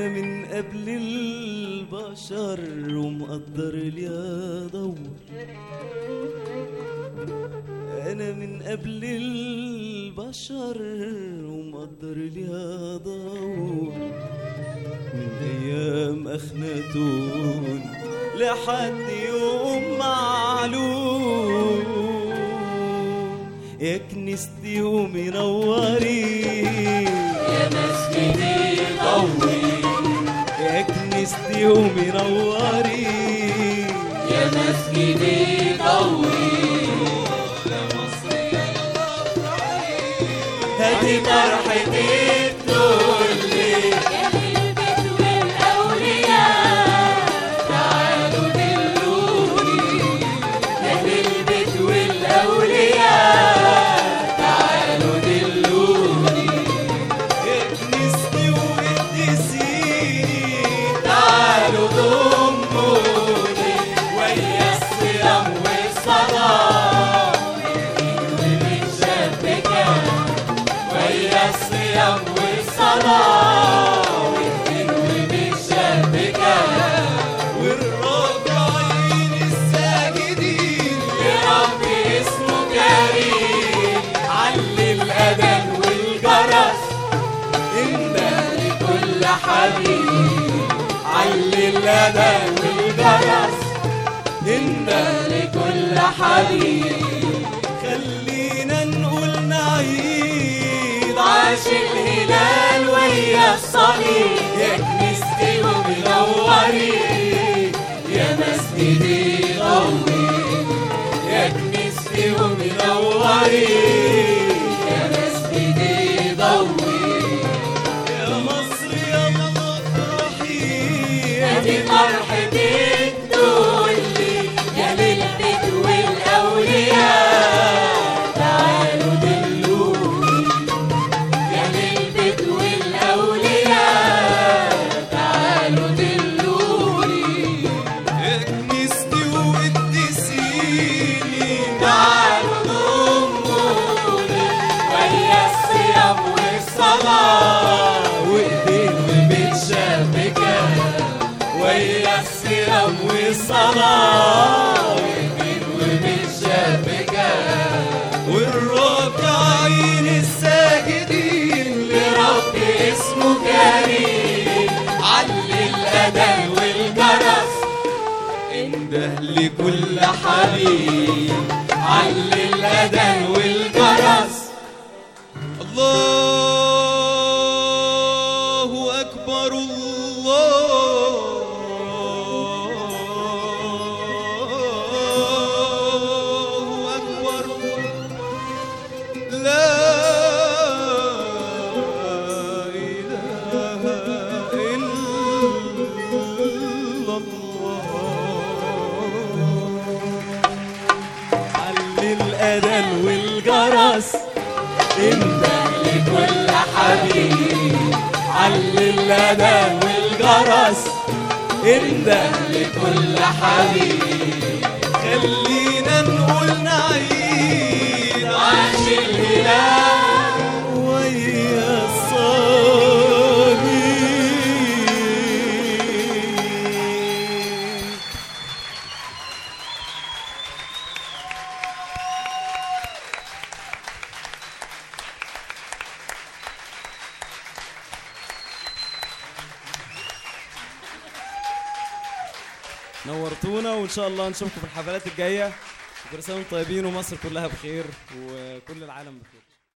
انا من قبل البشر ومقدر لي ادور انا من قبل البشر ومقدر لي ادور من ايام اخناتون لحد يوم معلوم يا كنيستي ومنورين يا مسجدي ضوي يا كنيستي ومنورين يا مسجدي ضوي هاتي فرحتي تقولي يا للبيت والأولياء تعالوا دلوني يا للبيت والأولياء تعالوا دلوني يا كنيستي وقدسيني تعالوا ضموني ويا الصيام والصلاة ومتشبكة ويا الصيام والصلاة والدين ومتشبكة والراكعين الساجدين لرب اسمه كريم علي الأذان والجرس انده لكل حبيب علي الأذان والجرس انده لكل حبيب خلينا نقول نعيد عاش الهلال ويا الصليب يا كنيستي ومنورين يا مسجدي ضوي يا كنيستي ومنورين يا مسجدي ضوي يا مصر يلا افرحي ادي فرحتي تقولي يا للبيت والاولياء تعالوا دلوني يا للبيت والاولياء تعالوا دلوني يا كنيستي وقدسيني تعالوا ضموني ويا الصيام والصلاة وإيدين ومتشبكة ويا الصيام والصلاة وإيدين ومتشبكة والراكعين الساجدين لرب اسمه كريم علي الأذان والجرس انده لكل حبيب علي الأذان والجرس الله أكبر الله أكبر لا إله إلا الله علي الأذان والجرس انده لكل حبيب علي الأذان والجرس انده لكل حبيب خلينا نقول نعيد عاش الهلال ويا الصليب نورتونا وان شاء الله نشوفكم في الحفلات الجايه وكل سنه وانتم طيبين ومصر كلها بخير وكل العالم بخير